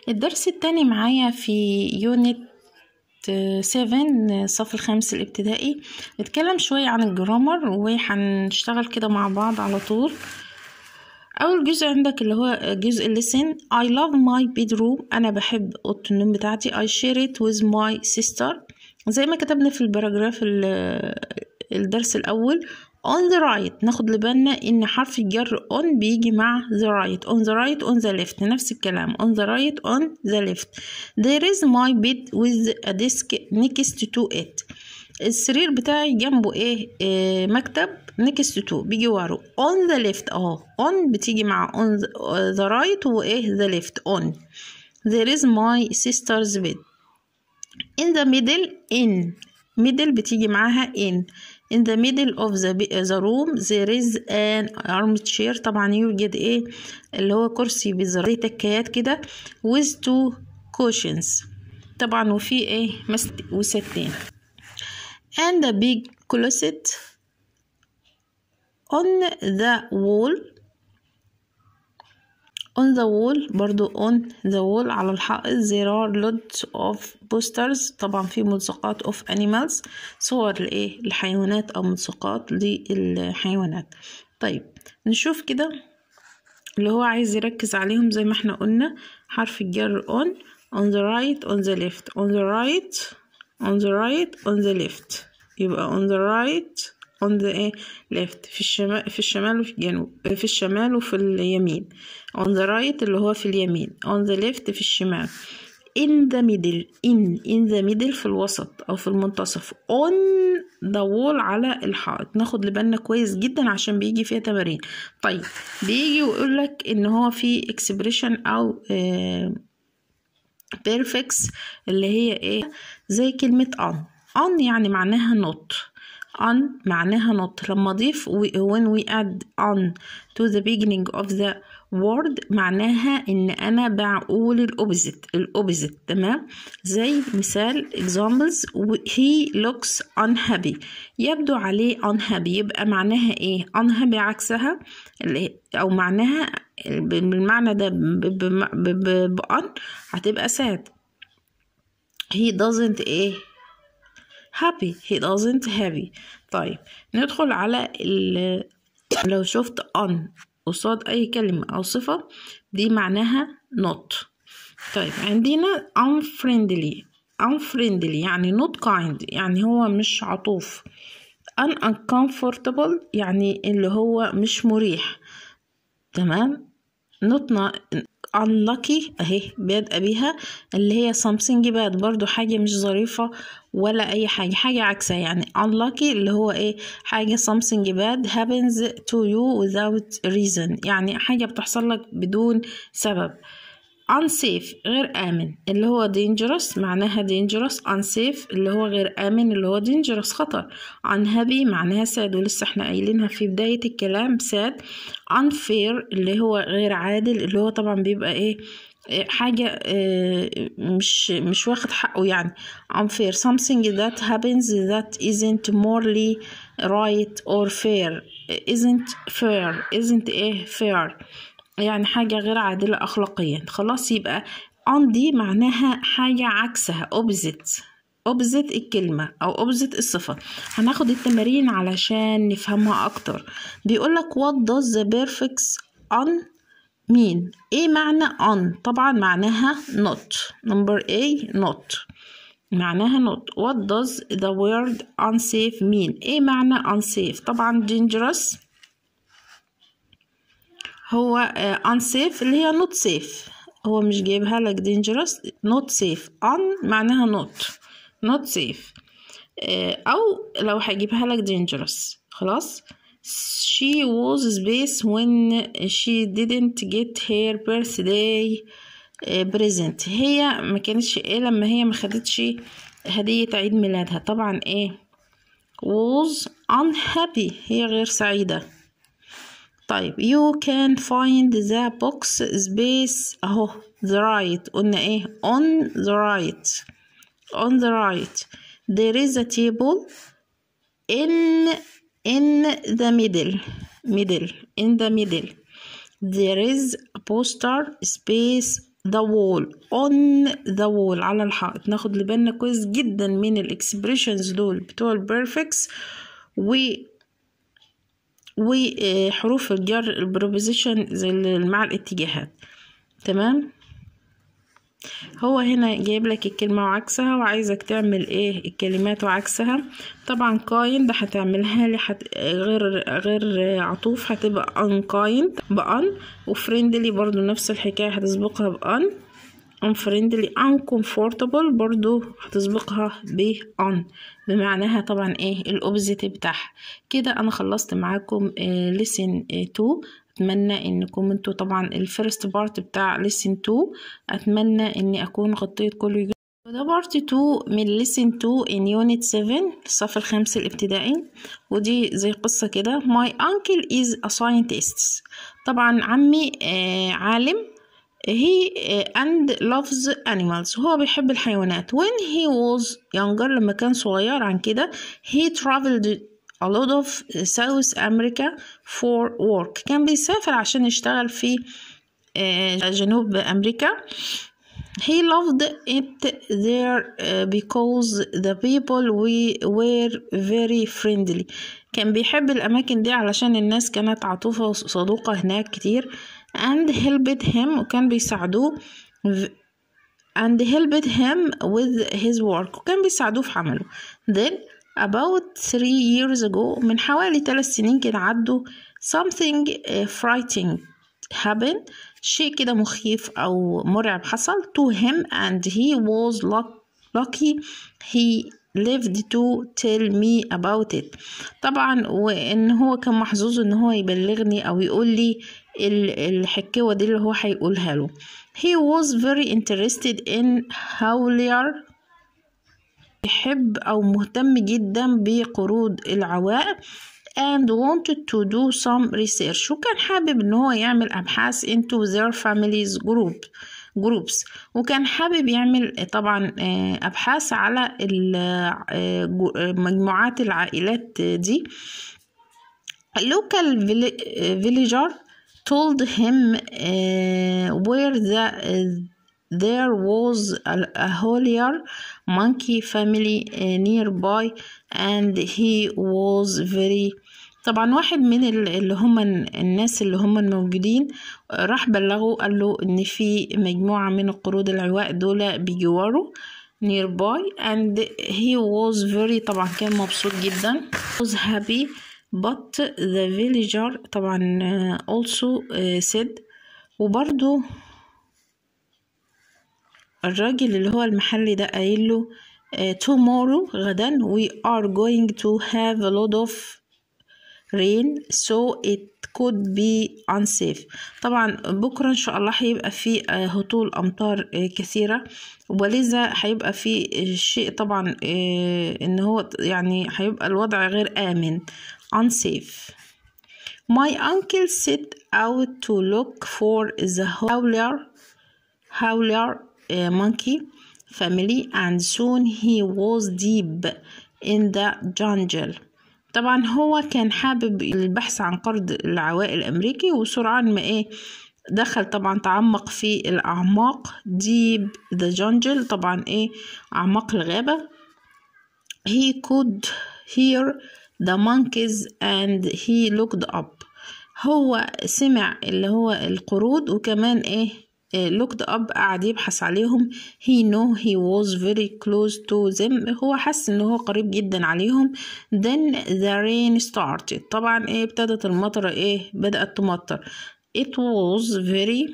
الدرس التاني معايا في يونت 7 الصف الخامس الابتدائي نتكلم شوية عن الجرامر وهنشتغل كده مع بعض على طول أول جزء عندك اللي هو جزء اللسن I love my bedroom أنا بحب أوضة النوم بتاعتي I share it with my sister زي ما كتبنا في الباراجراف الدرس الأول on the right ناخد لبالنا إن حرف الجر on بيجي مع the right on the right on the left نفس الكلام on the right on the left there is my bed with a desk next to it السرير بتاعي جنبه ايه, إيه مكتب next to بيجي وراه on the left اه on بتيجي مع on the, the right وايه the left on there is my sister's bed in the middle in middle بتيجي معاها in in the middle of the, the room there is an armchair طبعا يوجد ايه اللي هو كرسي بزي تكيات كده with two cushions طبعا وفي ايه وستين and a big closet on the wall on the wall برضو on the wall على الحائط there are lots of posters طبعا في ملصقات of animals صور لإيه الحيوانات أو ملصقات للحيوانات طيب نشوف كده اللي هو عايز يركز عليهم زي ما احنا قلنا حرف الجر on on the right on the left on the right on the right on the left يبقى on the right on the ايه left في الشمال في الشمال وفي الجنوب في الشمال وفي اليمين on the right اللي هو في اليمين on the left في الشمال in the middle in in the middle في الوسط أو في المنتصف on the wall على الحائط ناخد لبالنا كويس جدا عشان بيجي فيها تمارين طيب بيجي ويقول لك إن هو في expression أو آه perfects اللي هي ايه زي كلمة on on يعني معناها not on معناها not لما أضيف when we add on to the beginning of the word معناها إن أنا بقول الأوبزيت الأوبزيت تمام زي مثال examples he looks unhappy يبدو عليه unhappy يبقى معناها إيه unhappy عكسها أو معناها بالمعنى ده بأن هتبقى sad he doesn't إيه happy he doesn't happy طيب ندخل على ال لو شفت on قصاد أي كلمة أو صفة دي معناها not طيب عندنا unfriendly unfriendly يعني not kind يعني هو مش عطوف uncomfortable يعني اللي هو مش مريح تمام not unlucky اهي بادئه بيها اللي هي something bad برضو حاجة مش ظريفة ولا أي حاجة حاجة عكسها يعني unlucky اللي هو ايه حاجة something bad happens to you without reason يعني حاجة بتحصل لك بدون سبب unsafe غير آمن اللي هو dangerous معناها dangerous unsafe اللي هو غير آمن اللي هو dangerous خطر unhappy معناها sad ولسه احنا قايلينها في بداية الكلام sad unfair اللي هو غير عادل اللي هو طبعا بيبقى ايه حاجة مش مش واخد حقه يعني unfair something that happens that isn't morally right or fair isn't fair isn't ايه fair يعني حاجة غير عادلة أخلاقيا خلاص يبقى on دي معناها حاجة عكسها opposite opposite الكلمة أو opposite الصفة هناخد التمارين علشان نفهمها أكتر بيقولك what does the prefix on mean إيه معنى on طبعا معناها not number A not معناها not what does the word unsafe mean إيه معنى unsafe طبعا dangerous هو uh, unsafe اللي هي not safe هو مش جايبها لك dangerous not safe on معناها not not safe uh, أو لو هجيبها لك dangerous خلاص she was space when she didn't get her birthday uh, present هي ما كانتش ايه لما هي ما خدتش هدية عيد ميلادها طبعا ايه was unhappy هي غير سعيدة طيب you can find the box space اهو the right قلنا ايه on the right on the right there is a table in in the middle middle in the middle there is a poster space the wall on the wall على الحائط ناخد لبالنا كويس جدا من الاكسبريشنز دول بتوع البرفكس و وحروف الجر البروبوزيشن زي مع الاتجاهات تمام هو هنا جايب لك الكلمة وعكسها وعايزك تعمل ايه الكلمات وعكسها طبعا كاين ده هتعملها لي حت... غير غير عطوف هتبقى unkind بأن وفريندلي برضو نفس الحكاية هتسبقها بأن unfriendly uncomfortable برضو هتسبقها ب on بمعناها طبعا ايه الاوبزيت بتاعها كده انا خلصت معاكم آه listen 2 اتمنى انكم انتوا طبعا الفيرست بارت بتاع listen 2 اتمنى اني اكون غطيت كل وده بارت 2 من listen 2 in unit 7 الصف الخامس الابتدائي ودي زي قصة كده my uncle is a scientist طبعا عمي آه عالم he uh, and loves animals هو بيحب الحيوانات when he was younger لما كان صغير عن كده he traveled a lot of South America for work كان بيسافر عشان يشتغل في uh, جنوب أمريكا he loved it there uh, because the people we were very friendly كان بيحب الأماكن دي علشان الناس كانت عاطفة وصدوقة هناك كتير and helped him وكان بيساعدوه and helped him with his work وكان بيساعدوه في عمله then about three years ago من حوالي ثلاث سنين كده عدوا something frightening happened شيء كده مخيف أو مرعب حصل to him and he was lucky he lived to tell me about it طبعا وان هو كان محظوظ ان هو يبلغني او يقول لي الحكاوة دي اللي هو هيقولها له he was very interested in howler يحب او مهتم جدا بقرود العواء and wanted to do some research وكان حابب ان هو يعمل ابحاث into their families group جروبس وكان حابب يعمل طبعا ابحاث على مجموعات العائلات دي local villager told him where the there was a holier monkey family nearby and he was very طبعا واحد من اللي هم الناس اللي هم الموجودين راح بلغه قال له ان في مجموعة من القرود العواء دول بجواره nearby and he was very طبعا كان مبسوط جدا was happy but the villager طبعا also said وبرضو الراجل اللي هو المحلي ده قايل له tomorrow غدا we are going to have a lot of rain so it could be unsafe طبعا بكرة إن شاء الله هيبقى في هطول أمطار كثيرة ولذا هيبقى في شيء طبعا إن هو يعني هيبقى الوضع غير آمن unsafe My uncle set out to look for the howler howler uh, monkey family and soon he was deep in the jungle طبعا هو كان حابب البحث عن قرد العواء الأمريكي وسرعان ما إيه دخل طبعا تعمق في الأعماق deep the jungle طبعا إيه أعماق الغابة he could hear the monkeys and he looked up هو سمع اللي هو القرود وكمان إيه looked up قعد يبحث عليهم he know he was very close to them هو حس ان هو قريب جدا عليهم then the rain started طبعا ايه ابتدت المطرة ايه بدأت تمطر it was very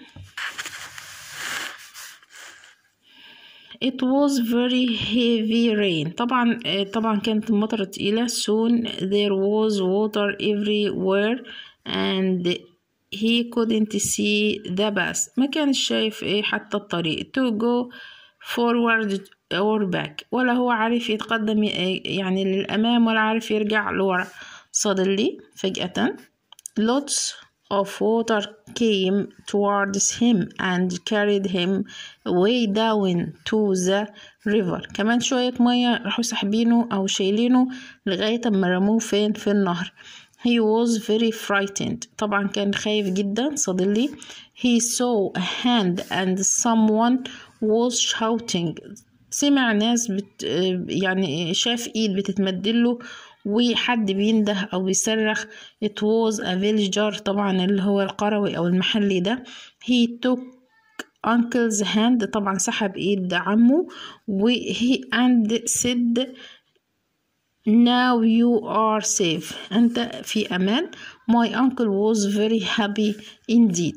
it was very heavy rain طبعا طبعا كانت المطرة تقيلة soon there was water everywhere and he couldn't see the bus ما كانش شايف ايه حتى الطريق to go forward or back ولا هو عارف يتقدم يعني للأمام ولا عارف يرجع لورا suddenly فجأة lots of water came towards him and carried him way down to the river كمان شوية مية راحوا سحبينه أو شايلينه لغاية أما رموه فين في النهر he was very frightened طبعا كان خايف جدا صدلي he saw a hand and someone was shouting سمع ناس بت يعني شاف ايد بتتمدله وحد بينده او بيصرخ it was a villager طبعا اللي هو القروي او المحلي ده he took uncle's hand طبعا سحب ايد عمه و he and said now you are safe انت في امان my uncle was very happy indeed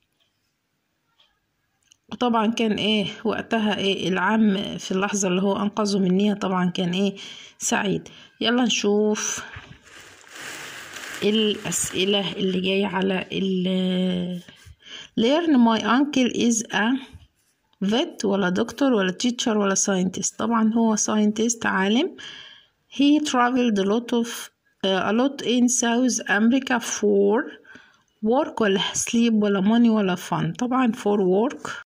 وطبعا كان ايه وقتها ايه العم في اللحظة اللي هو انقذه منيها طبعا كان ايه سعيد يلا نشوف الأسئلة اللي جاية على ال learn my uncle is a vet ولا دكتور ولا teacher ولا scientist طبعا هو scientist عالم he traveled a lot of uh, a lot in South America for work ولا sleep ولا money ولا fun طبعا for work